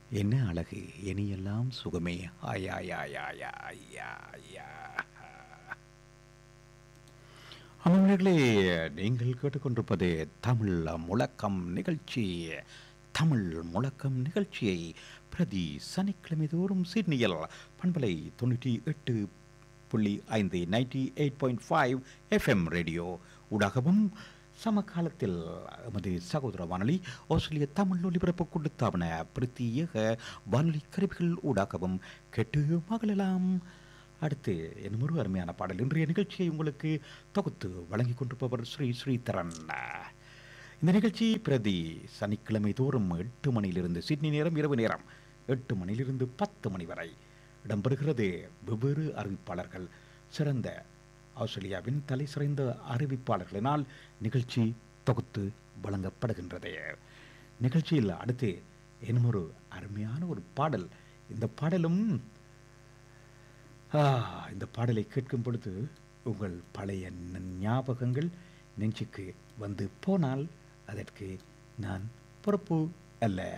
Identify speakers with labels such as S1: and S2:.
S1: என்ன அழகு இனியெல்லாம் சுகமே ஆயாயாயாயாயா அமர்களே நீங்கள் கேட்டுக்கொண்டிருப்பது தமிழ் முழக்கம் நிகழ்ச்சி தமிழ் முழக்கம் நிகழ்ச்சியை பிரதி சனிக்கிழமை தோறும் சிட்னியில் பண்பலை தொண்ணூற்றி எட்டு புள்ளி ஐந்து ninety eight point five F M radio ஊடாகவும் சமகாலத்தில் எமது சகோதர வானொலி ஆஸ்திரேலிய தமிழ் ஒலிபரப்பு கொடுத்தாவன பிரத்யேக வானொலி கருவிகள் ஊடாகவும் கேட்டு மகளலாம் அடுத்து என் ஒரு அருமையான பாடல் இன்றைய நிகழ்ச்சியை உங்களுக்கு தொகுத்து வழங்கி கொண்டிருப்பவர் ஸ்ரீ ஸ்ரீதரன் இந்த நிகழ்ச்சி பிரதி சனிக்கிழமை தோறும் எட்டு மணியிலிருந்து சிட்னி நேரம் இரவு நேரம் எட்டு மணியிலிருந்து பத்து மணி வரை இடம்பெறுகிறது வெவ்வேறு அறிவிப்பாளர்கள் சிறந்த ஆஸ்திரேலியாவின் தலை சிறந்த அறிவிப்பாளர்களினால் நிகழ்ச்சி தொகுத்து வழங்கப்படுகின்றது நிகழ்ச்சியில் அடுத்து இன்னும் ஒரு அருமையான ஒரு பாடல் இந்த பாடலும் ஆ, இந்த பாடலை கேட்கும் பொழுது உங்கள் பழைய ந- ஞாபகங்கள் நெஞ்சுக்கு வந்து போனால் அதற்கு நான் பொறுப்பு அல்ல